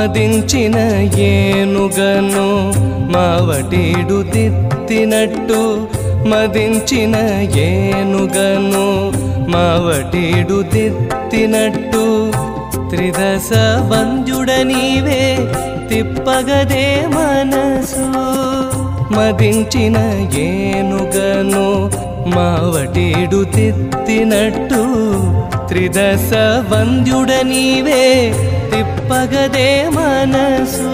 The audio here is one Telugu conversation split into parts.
మదించిన ఏనుగను మావటీడు దిత్తినట్టు మదించిన ఏనుగను మావటీడు దిత్తినట్టు త్రిదశ వంద్యుడ నీవే తిప్పగదే మనసు మదించిన ఏనుగను మావటీడు తిత్తినట్టు త్రిదశ వంద్యుడ నీవే తిప్పగదే మనసు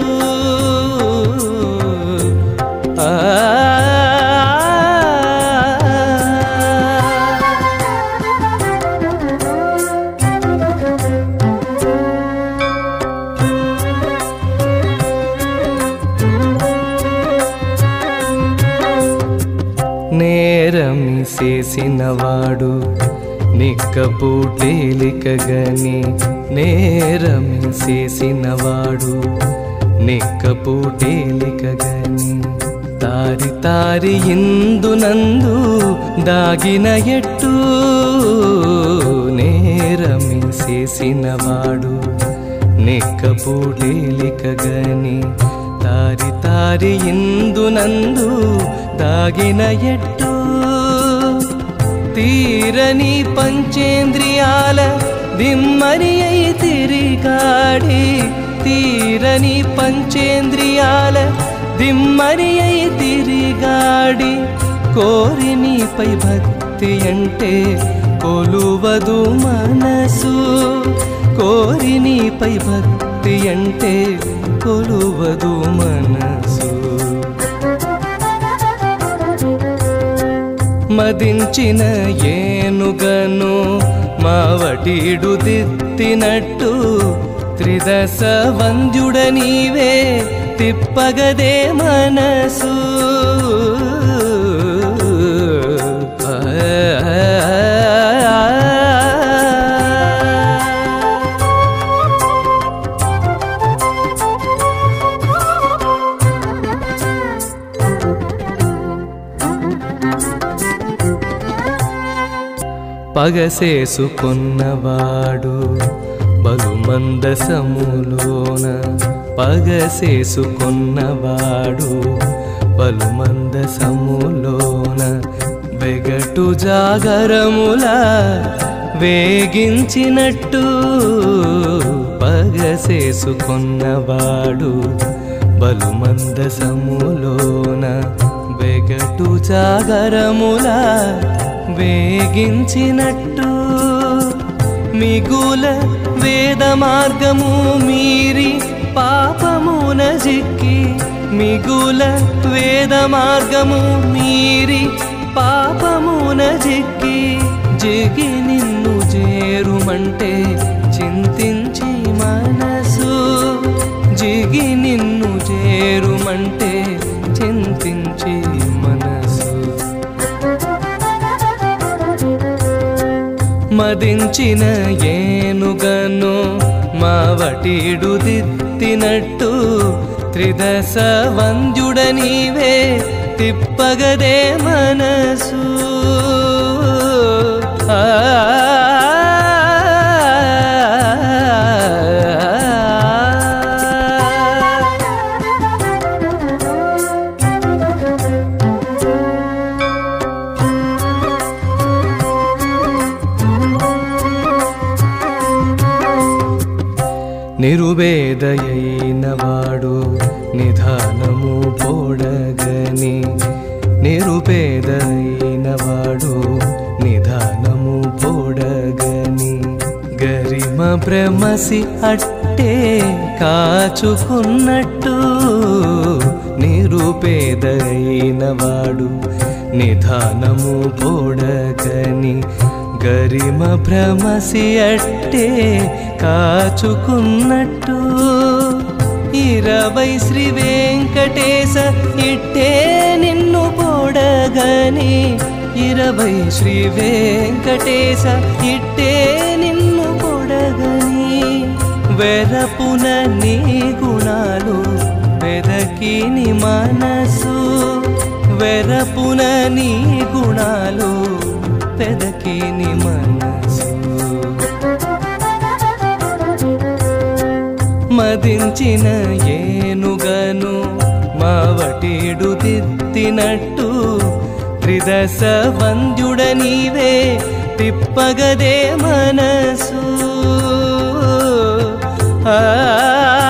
ఆ నేరమి చేసినవాడు నిక్కపూటేలికగని నేరమి చేసినవాడు నిక్కపూటేలికగని తారి తారి ఇందునందు దాగిన ఎట్టు నేరమి చేసినవాడు నిక్కపూటేలికగని తారి తారి ఇందునందు దాగిన ఎట్టు తీరని పంచేంద్రియాల దిమ్మరి అయి తిరిగాడి తీరని పంచేంద్రియాల దిమ్మరి అయి తిరిగాడి కోరి నీపై భక్తి అంటే కొలువదు మనసు కోరి నీపై భక్తి అంటే కొలువదు మనసు మదించిన ఏనుగను మావటీడు దిత్తినట్టు త్రిదశ వంద్యుడ నీవే తిప్పగదే మనసు పగసేసుకున్నవాడు బలుమందసములోన పగసేసుకున్నవాడు బలుమందసములోన వెగటు జాగరముల వేగించినట్టు పగసేసుకున్నవాడు బలుమందసములోన వెగటు జాగరముల వేగించినట్టు మిగుల వేద మార్గము మీరి పాపమున జిక్కి మిగుల వేద మార్గము మీరి పాపమున జిక్కి జిగి నిన్ను చేరుమంటే చింతించి మనసు జిగి నిన్ను చేరుమంటే చింతించి మనసు మదించిన ఏనుగను మావటీడు దిత్తినట్టు త్రిదశ వంద్యుడ నీవే తిప్పగదే మనసు ఆ నిరువేదయైన వాడు నిధానము పోడగని నిరుపేదైన వాడు నిధానము పోడగని గరిమ భ్రమసి అట్టే కాచుకున్నట్టు నిరుపేదైన వాడు నిధానము పోడగని గరిమ భ్రమసి అట్టే కాచుకున్నట్టు ఇరవై శ్రీ వెంకటేశ ఇట్టే నిన్ను పోడగని ఇరవై శ్రీ వెంకటేశ ఇట్టే నిన్ను పొడగని వెరపున నీ గుణాలు వెదకి నీ మనసు వెరపున నీ గుణాలు పెదకి నీ మనసు మదించిన ఏనుగను మావటీడు తిత్తినట్టు త్రిదశ వంద్యుడ నీవే తిప్పగదే మనసు ఆ